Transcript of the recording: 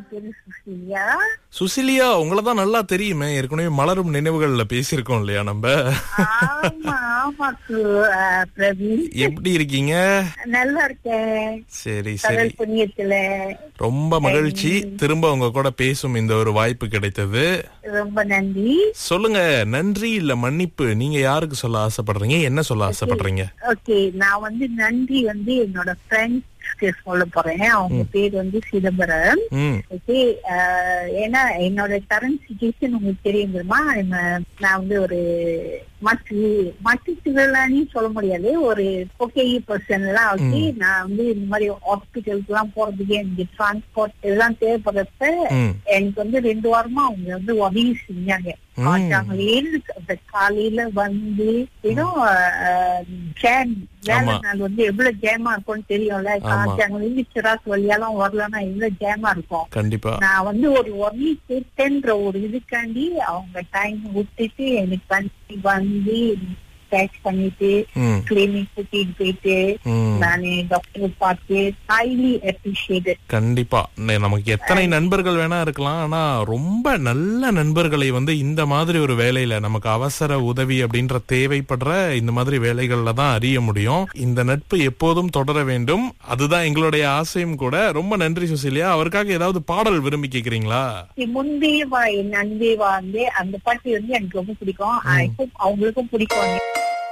என் பேரு சுசிலியா சுசிலியா உங்களை தான் நல்லா தெரியுமே ஏற்கனவே மலரும் நினைவுகள்ல பேசியிருக்கோம் இல்லையா நம்ம ஆமா ஆமா சு- அஹ், பிரவீன் எப்படி இருக்கீங்க நல்லா இருக்கேன் சரி சரி கடல் புண்ணியத்துல ரொம்ப மகிழ்ச்சி திரும்ப உங்க கூட பேசும் இந்த ஒரு வாய்ப்பு கிடைத்தது ரொம்ப நன்றி சொல்லுங்க நன்றி இல்ல மன்னிப்பு நீங்க யாருக்கு சொல்ல ஆசைப்படுறீங்க என்ன சொல்ல ஆசைப்படுறீங்க ஓகே நான் வந்து நன்றி வந்து என்னோட ஃப்ரெண்ட்ஸ்க்கு சொல்ல போறேன் அவங்க பேர் வந்து சிதம்பரம் ம் ஓகே ஏன்னா என்னோட கரண்ட் சுச்சுவேஷன் உங்களுக்கு தெரியும் தெரியுமா நம்ம- நான் வந்து ஒரு மாற்று மாற்றுத்திறனாளி சொல்ல முடியாது ஒரு ஓகே பர்சன் எல்லாம் ஓகே நான் வந்து இந்த மாதிரி ஹாஸ்பிட்டலுக்கு எல்லாம் போறதுக்கு எனக்கு டிரான்ஸ்போர்ட் எல்லாம் தேவைப்படுறப்ப ம் எனக்கு வந்து ரெண்டு வாரமா அவங்க வந்து உதவி செஞ்சாங்க ம். காட்டாங்களேன்னு அந்த காலையில வந்து ஏதோ ஜேம் வேலை ஆமா. நாள் வந்து எவ்வளவு ஜேமா இருக்கும்னு தெரியும்ல ஆமா. காட்டாங்களேன்னு சிராஸ் வழியெல்லாம் வரலன்னா எவ்வளவு ஜேமா இருக்கும் கண்டிப்பா நான் வந்து ஒரு உதவி கேட்டேன்ற ஒரு இதுக்காண்டி அவங்க டைம் விட்டுட்டு எனக்கு வந்து வந்து டேக்ஸ் பண்ணிட்டு ம் கிளினிக் கூட்டிட்டு போயிட்டு ம் நானு டாக்டர் பார்த்து ஹைலி அப்ரிஷியேட்டட் கண்டிப்பா நே- நமக்கு எத்தனை நண்பர்கள் வேணா இருக்கலாம் ஆனா ரொம்ப நல்ல நண்பர்களை வந்து இந்த மாதிரி ஒரு வேலையில நமக்கு அவசர உதவி அப்படின்ற தேவைப்படுற இந்த மாதிரி வேலைகள்ல தான் அறிய முடியும் இந்த நட்பு எப்போதும் தொடர வேண்டும் அதுதான் எங்களுடைய ஆசையும் கூட ரொம்ப நன்றி சுசிலியா அவருக்காக ஏதாவது பாடல் விரும்பி கேக்குறீங்களா முன்பே வா என் அன்பே வா வந்து அந்த பாட்டு வந்து எனக்கு ரொம்ப பிடிக்கும் I hope அவங்களுக்கும் பிடிக்கும்